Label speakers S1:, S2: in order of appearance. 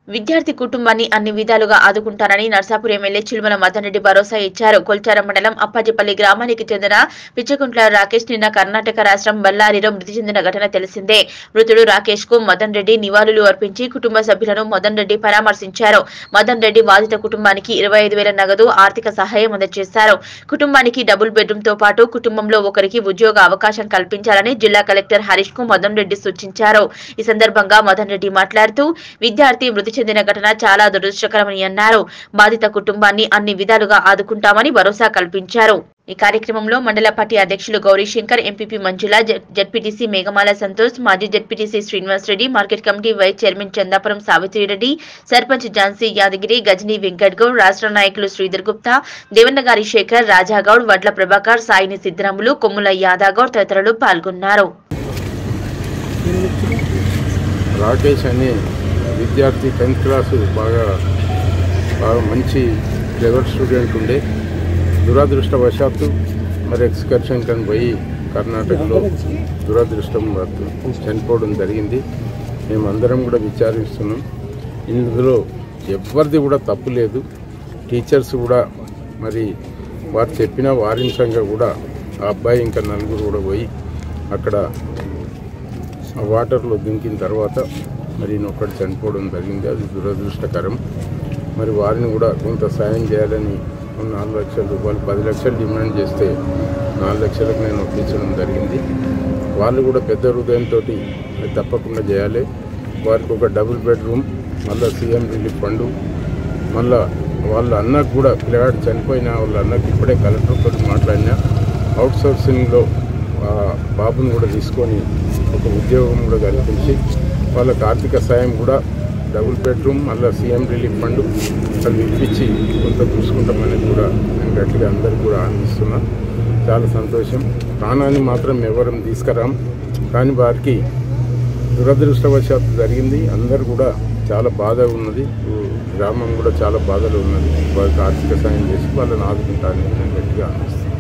S1: విద్యార్థి కుటుంబాన్ని అన్ని విధాలుగా ఆదుకుంటానని నర్సాపూర్ ఎమ్మెల్యే చిలుమల మదన్ రెడ్డి భరోసా ఇచ్చారు కొల్చారం మండలం అప్పాజిపల్లి గ్రామానికి చెందిన పిచ్చకుంట్ల రాకేష్ నిన్న కర్ణాటక రాష్ట్రం బళ్ళారిలో మృతి చెందిన ఘటన తెలిసిందే మృతుడు రాకేష్ కు మదన్ రెడ్డి నివాళులు అర్పించి కుటుంబ సభ్యులను మదన్ రెడ్డి పరామర్శించారు మదన్ రెడ్డి బాధిత కుటుంబానికి ఇరవై ఐదు వేల నగదు ఆర్థిక సహాయం అందజేశారు కుటుంబానికి డబుల్ బెడ్రూమ్ తో పాటు కుటుంబంలో ఒకరికి ఉద్యోగ అవకాశం కల్పించాలని జిల్లా కలెక్టర్ హరీష్ కు మదన్ రెడ్డి సూచించారు ఈ సందర్భంగా మదన్ రెడ్డి మాట్లాడుతూ విద్యార్థి మృతి చెందిన ఘటన చాలా దురదృష్టకరమని అన్నారు బాధిత కుటుంబాన్ని అన్ని విధాలుగా ఆదుకుంటామని భరోసా కల్పించారు ఈ కార్యక్రమంలో మండల పార్టీ అధ్యక్షులు గౌరీశంకర్ ఎంపీపీ మంజుల జడ్పీటీసీ మేఘమాల సంతోష్ మాజీ ZPTC Srinivas Reddy market committee vice chairman Chandapuram సావిత్రిరెడ్డి sarpanch Jhansi Yadagiri Ghazni Venkat Goud రాష్ట్ర నాయకులు శ్రీధర్ గుప్తా దేవన్నగారి శేఖర్ రాజాగౌడ్ వడ్ల ప్రభాకర్ సాయిని సిద్ధరాములు కొమ్ముల యాదాగౌడ్ తదితరులు పాల్గొన్నారు
S2: రాకేష్ అనే విద్యార్థి టెన్త్ క్లాసు బాగా బాగా మంచి క్లెవర్ స్టూడెంట్ ఉండే దురదృష్టవశాత్తు మరి ఎక్స్కర్షన్ కని పోయి కర్ణాటకలో దురదృష్టం వల్ల చనిపోవడం జరిగింది మేమందరం కూడా విచారిస్తున్నాం ఇందులో ఎవరిది కూడా తప్పు లేదు టీచర్స్ కూడా మరి వారు చెప్పిన వారించంగా కూడా ఆ అబ్బాయి ఇంకా నలుగురు కూడా పోయి అక్కడ ఆ వాటర్లో దింకిన తర్వాత మరి ఈయన ఒక్కడు చనిపోవడం జరిగింది అది దురదృష్టకరం మరి వారిని కూడా కొంత సాయం చేయాలని ఒక నాలుగు లక్షల రూపాయలు పది లక్షలు డిమాండ్ చేస్తే నాలుగు లక్షలకు నేను ఒప్పించడం జరిగింది వాళ్ళు కూడా పెద్ద హృదయంతో తప్పకుండా చేయాలి వారికి ఒక డబుల్ బెడ్రూమ్ మళ్ళీ సీఎం రిలీఫ్ ఫండ్ మళ్ళా వాళ్ళ అన్నకు కూడా పిల్లగాడు చనిపోయిన వాళ్ళ అన్నకు ఇప్పుడే కలెక్టర్తో మాట్లాడినా అవుట్ సోర్సింగ్లో ఆ బాబుని కూడా తీసుకొని ఒక ఉద్యోగం కూడా కల్పించి వాళ్ళకి ఆర్థిక సాయం కూడా డబుల్ బెడ్రూమ్ మళ్ళీ సీఎం రిలీఫ్ ఫండ్ అవి ఇప్పించి కొంత చూసుకుంటామనేది కూడా నేను గట్టిగా అందరికీ కూడా ఆనందిస్తున్నా చాలా సంతోషం ప్రాణాన్ని మాత్రం ఎవరం తీసుకురాం కానీ వారికి దురదృష్టవశాత్తు జరిగింది అందరు కూడా చాలా బాధ ఉన్నది గ్రామం కూడా చాలా బాధలో ఉన్నది వారికి ఆర్థిక సాయం చేసి వాళ్ళని ఆదుకుంటానని నేను గట్టిగా ఆనందిస్తున్నాను